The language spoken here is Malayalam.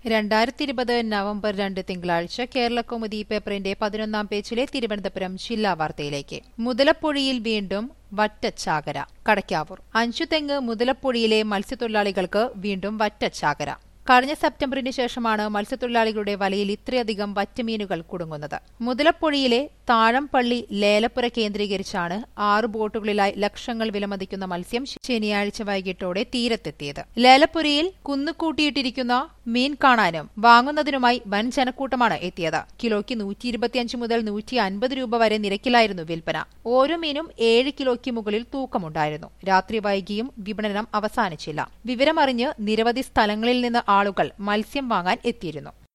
രണ്ടായിരത്തി ഇരുപത് നവംബർ രണ്ട് തിങ്കളാഴ്ച കേരളകൗമുദി പേപ്പറിന്റെ പതിനൊന്നാം പേജിലെ തിരുവനന്തപുരം ജില്ലാ വാർത്തയിലേക്ക് മുതലപ്പുഴയിൽ വീണ്ടും വറ്റച്ചാകര കടയ്ക്കാവൂർ അഞ്ചുതെങ്ങ് മുതലപ്പുഴയിലെ മത്സ്യത്തൊഴിലാളികൾക്ക് വീണ്ടും വറ്റച്ചാകര കഴിഞ്ഞ സെപ്റ്റംബറിന് ശേഷമാണ് മത്സ്യത്തൊഴിലാളികളുടെ വലയിൽ ഇത്രയധികം വറ്റമീനുകൾ കുടുങ്ങുന്നത് മുതലപ്പുഴയിലെ താഴംപള്ളി ലേലപ്പുര കേന്ദ്രീകരിച്ചാണ് ആറ് ബോട്ടുകളിലായി ലക്ഷങ്ങൾ വിലമതിക്കുന്ന മത്സ്യം ശനിയാഴ്ച വൈകിട്ടോടെ തീരത്തെത്തിയത് ലേലപ്പുരയിൽ കുന്നുകൂട്ടിയിട്ടിരിക്കുന്ന മീൻ കാണാനും വാങ്ങുന്നതിനുമായി വൻ ജനക്കൂട്ടമാണ് എത്തിയത് കിലോയ്ക്ക് നൂറ്റി ഇരുപത്തിയഞ്ച് മുതൽ നൂറ്റി അൻപത് രൂപ വരെ നിരക്കിലായിരുന്നു വിൽപ്പന ഓരോ മീനും ഏഴ് കിലോയ്ക്ക് മുകളിൽ തൂക്കമുണ്ടായിരുന്നു രാത്രി വൈകിയും വിപണനം അവസാനിച്ചില്ല വിവരമറിഞ്ഞ് നിരവധി സ്ഥലങ്ങളിൽ നിന്ന് ആളുകൾ മത്സ്യം വാങ്ങാൻ എത്തിയിരുന്നു